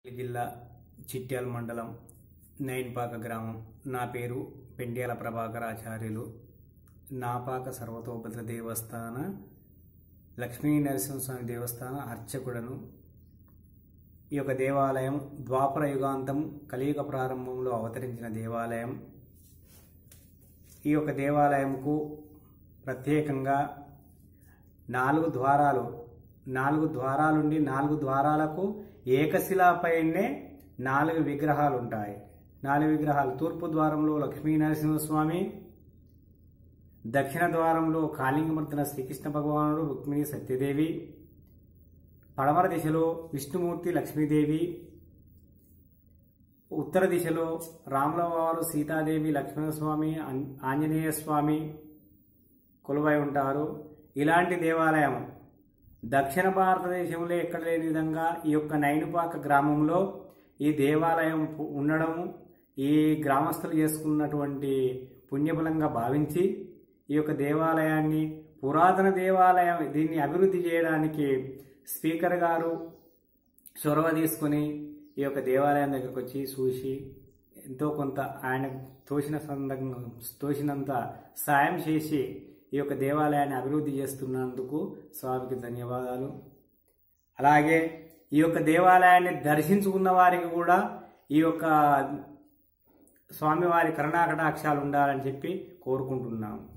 జిల్లా చిట్యాల మండలం నైన్పాక గ్రామం నా పేరు పెండ్యాల ప్రభాకర్ ఆచార్యులు నాపాక సర్వతోభద్ర దేవస్థాన లక్ష్మీ నరసింహస్వామి దేవస్థాన అర్చకుడను ఈ యొక్క దేవాలయం ద్వాపర యుగాంతం కలియుగ ప్రారంభంలో అవతరించిన దేవాలయం ఈ యొక్క దేవాలయంకు ప్రత్యేకంగా నాలుగు ద్వారాలు నాలుగు ద్వారాలుండి నాలుగు ద్వారాలకు ఏకశిలాపైనే నాలుగు విగ్రహాలు ఉంటాయి నాలుగు విగ్రహాలు తూర్పు ద్వారంలో లక్ష్మీ నరసింహస్వామి దక్షిణ ద్వారంలో కాళింగమర్తన శ్రీకృష్ణ భగవానుడు రుక్మిణి సత్యదేవి పడమర దిశలో విష్ణుమూర్తి లక్ష్మీదేవి ఉత్తర దిశలో రాములవారు సీతాదేవి లక్ష్మణస్వామి ఆం- ఆంజనేయ స్వామి కొలువై ఉంటారు ఇలాంటి దేవాలయం దక్షిణ భారతదేశంలో ఎక్కడ లేని విధంగా ఈ యొక్క నైనుపాక గ్రామంలో ఈ దేవాలయం పు- ఉండడము ఈ గ్రామస్తులు చేసుకున్నటువంటి పుణ్యఫలంగా భావించి ఈ యొక్క దేవాలయాన్ని పురాతన దేవాలయం దీన్ని అభివృద్ధి చేయడానికి స్పీకర్ గారు చొరవ తీసుకుని ఈ యొక్క దేవాలయం దగ్గరకు వచ్చి చూసి ఎంతో కొంత ఆయన తోచిన సందర్భం తోచినంత సాయం చేసి ఈ యొక్క దేవాలయాన్ని అభివృద్ధి చేస్తున్నందుకు స్వామికి ధన్యవాదాలు అలాగే ఈ యొక్క దేవాలయాన్ని దర్శించుకున్న వారికి కూడా ఈ యొక్క స్వామివారి కరుణాకటాక్షాలు ఉండాలని చెప్పి కోరుకుంటున్నాము